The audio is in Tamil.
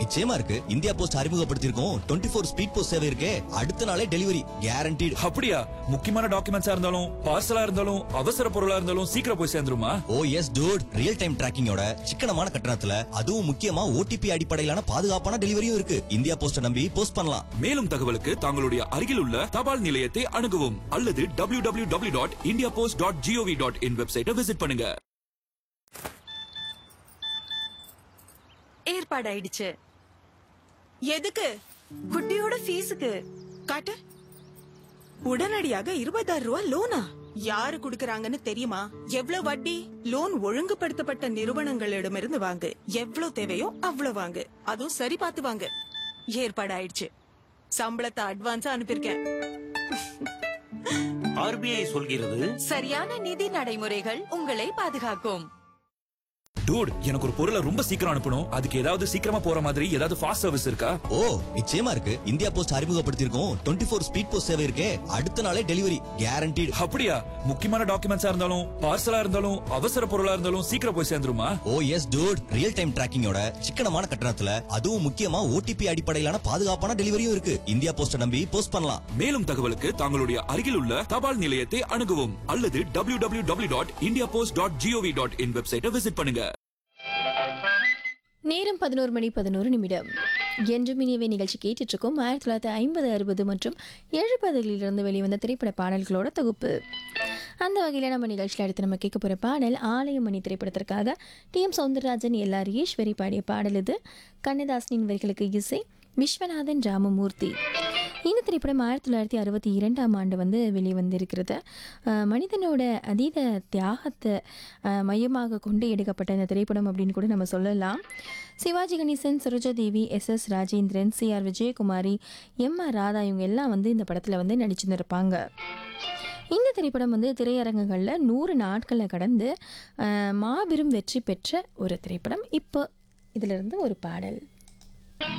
நிச்சயமா இருக்கு இந்தியா போஸ்ட் அறிமுகப்படுத்தியிருக்கோம் டுவெண்ட்டி ஃபோர் ஸ்பீட் போஸ்ட் சேவை இருக்கே அடுத்த நாளே டெலிவரி கேரண்டீடு அப்படியா முக்கியமான டாக்குமெண்ட்ஸா இருந்தாலும் பார்சலா இருந்தாலும் அவசர பொருளா இருந்தாலும் சீக்கிரம் போய் சேர்ந்துருமா oh yes dude real time டிராக்கிங்கோட சிக்கனமான கட்டணத்துல அதுவும் முக்கியமா ஓடிபி அடிப்படையிலான பாதுகாப்பான டெலிவரியும் இருக்கு இந்தியா போஸ்ட நம்பி போஸ்ட் பண்ணலாம் மேலும் தகவலுக்கு தங்களுடைய அருகில் உள்ள தபால் நிலையத்தை அணுகவும் அல்லது W W W dot India post dot GOV dot in வெப்சைட்டை விசிட் பண்ணுங்க ஏற்பாடாயிடுச்சு எதுக்கு குட்டியோட ஃபீஸுக்கு காட்டு உடனடியாக இருபதாயிரம் ரூபாய் லோனா யாரு குடுக்கறாங்கன்னு தெரியுமா எவ்வளவு வட்டி லோன் ஒழுங்குபடுத்தப்பட்ட நிறுவனங்களிடமிருந்து வாங்கு எவ்வளவு தேவையோ அவ்வளவு வாங்கு அதுவும் சரி பார்த்து வாங்கு ஏற்பாடாயிடுச்சு சம்பளத்தை அட்வான்ஸா அனுப்பியிருக்கேன் ஆர்பிஐ சொல்கிறது சரியான நிதி நடைமுறைகள் உங்களை பாதுகாக்கும் டூட் எனக்கு ஒரு பொருளை ரொம்ப சீக்கிரம் அனுப்பணும் அதுக்கு ஏதாவது சீக்கிரமா போற மாதிரி ஏதாவது ஃபாஸ்ட் சர்வீஸ் இருக்கா ஓ நிச்சயமா இருக்கு இந்தியா போஸ்ட் அறிமுகப்படுத்தியிருக்கோம் டுவெண்ட்டி ஃபோர் ஸ்பீட் போஸ்ட் சேவை இருக்கே அடுத்த நாளே டெலிவரி கேரண்டீடு அப்படியா முக்கியமான டாக்குமெண்ட்ஸா இருந்தாலும் பார்சலா இருந்தாலும் அவசர பொருளா இருந்தாலும் சீக்கிரம் போய் சேர்ந்துருமா oh yes dude real time டிராக்கிங்கோட சிக்கனமான கட்டணத்துல அதுவும் முக்கியமா ஓடிபி அடிப்படையிலான பாதுகாப்பான டெலிவரியும் இருக்கு இந்தியா போஸ்ட நம்பி போஸ்ட் பண்ணலாம் மேலும் தகவலுக்கு தங்களுடைய அருகில் உள்ள தபால் நிலையத்தை அணுகவும் அல்லது W W W dot India post dot GOV dot in வெப்சைட்டை விசிட் பண்ணுங்க நேரம் பதினோரு மணி பதினோரு நிமிடம் என்றும் இனியவை நிகழ்ச்சி கேட்டுட்டு இருக்கோம் ஆயிரத்தி தொள்ளாயிரத்தி ஐம்பது அறுபது மற்றும் எழுபதுகளிலிருந்து வெளிவந்த திரைப்பட பாடல்களோட தொகுப்பு அந்த வகையில் நம்ம நிகழ்ச்சியில் அடுத்து நம்ம கேட்க போகிற பாடல் ஆலயமணி திரைப்படத்திற்காக டி எம் சௌந்தரராஜன் எல்ஆர் ஈஸ்வரி பாடிய பாடல் இது கண்ணதாசனின் வரிகளுக்கு இசை விஸ்வநாதன் ராமமூர்த்தி இந்த திரைப்படம் ஆயிரத்தி தொள்ளாயிரத்தி அறுபத்தி இரண்டாம் ஆண்டு வந்து வெளிவந்திருக்கிறது அஹ் மனிதனோட அதீத தியாகத்தை அஹ் மையமாக கொண்டு எடுக்கப்பட்ட இந்த திரைப்படம் அப்படின்னு கூட நம்ம சொல்லலாம் சிவாஜி கணேசன் சரோஜாதேவி எஸ் எஸ் ராஜேந்திரன் சி ஆர் விஜயகுமாரி எம் ஆர் ராதா இவங்க எல்லாம் வந்து இந்த படத்தில் வந்து நடிச்சிருந்திருப்பாங்க இந்த திரைப்படம் வந்து திரையரங்குகளில் நூறு நாட்களை கடந்து அஹ் மாபெரும் வெற்றி பெற்ற ஒரு திரைப்படம் இப்போ இதிலிருந்து ஒரு பாடல்